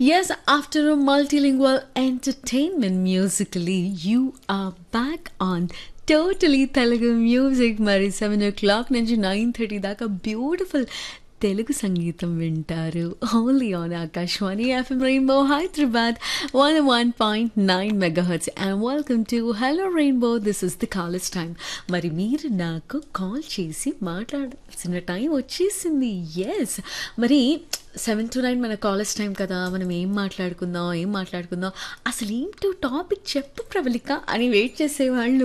Yes, after a multilingual entertainment musically, you are back on Totally Telugu Music. మరి seven o'clock నుంచి nine thirty దాకా beautiful Telugu సంగీతం వింటారు only on Akashvani FM rainbow Hyderabad one one point nine megahertz and welcome to hello rainbow this is the college time మరి మీరు నాకు call చేసి మాట్లాడాల్సిన టైం వచ్చేసింది ఎస్ మరి సెవెన్ టు నైన్ మన కాలేజ్ టైం కదా మనం ఏం మాట్లాడుకుందాం ఏం మాట్లాడుకుందాం అసలు ఏంటో టాపిక్ చెప్పు ప్రబలిక అని వెయిట్ చేసేవాళ్ళు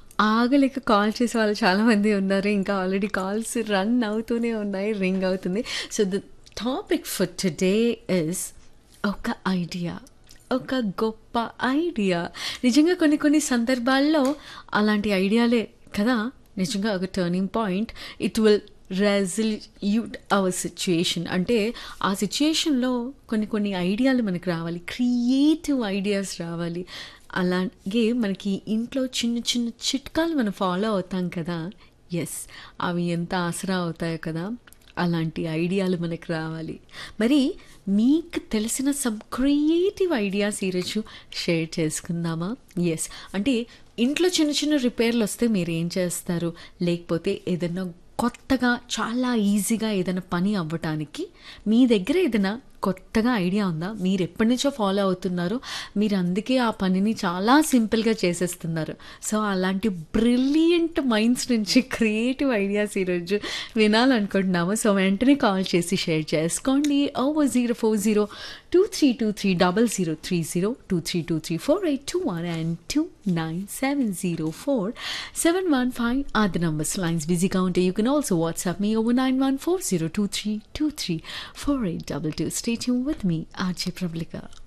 ఆగలేక కాల్ చేసే వాళ్ళు చాలామంది ఉన్నారు ఇంకా ఆల్రెడీ కాల్స్ రన్ అవుతూనే ఉన్నాయి రింగ్ అవుతుంది so the topic for today is ఒక ఐడియా ఒక గొప్ప ఐడియా నిజంగా కొన్ని కొన్ని సందర్భాల్లో అలాంటి ఐడియాలే కదా నిజంగా ఒక turning point it will resolute our situation అంటే ఆ సిచ్యుయేషన్లో కొన్ని కొన్ని ఐడియాలు మనకు రావాలి క్రియేటివ్ ఐడియాస్ రావాలి అలాగే మనకి ఇంట్లో చిన్న చిన్న చిట్కాలు మనం ఫాలో అవుతాం కదా ఎస్ అవి ఎంత ఆసరా అవుతాయో కదా అలాంటి ఐడియాలు మనకు రావాలి మరి మీకు తెలిసిన సమ్ క్రియేటివ్ ఐడియాస్ ఈరోజు షేర్ చేసుకుందామా ఎస్ అంటే ఇంట్లో చిన్న చిన్న రిపేర్లు వస్తే మీరు ఏం చేస్తారు లేకపోతే ఏదైనా కొత్తగా చాలా ఈజీగా ఏదైనా పని అవ్వటానికి మీ దగ్గర ఏదైనా కొత్తగా ఐడియా ఉందా మీరు ఎప్పటి నుంచో ఫాలో అవుతున్నారో మీరు అందుకే ఆ పనిని చాలా సింపుల్గా చేసేస్తున్నారు సో అలాంటి బ్రిలియంట్ మైండ్స్ నుంచి క్రియేటివ్ ఐడియాస్ ఈరోజు వినాలనుకుంటున్నాము సో వెంటనే కాల్ చేసి షేర్ చేసుకోండి over zero four zero two three two three double zero three zero two three two three four eight two one and two nine seven zero four seven one five are the numbers lines బిజీగా ఉంటే you can also WhatsApp me over nine one four zero two three two three four eight double two stay tune with me RJ Prabalika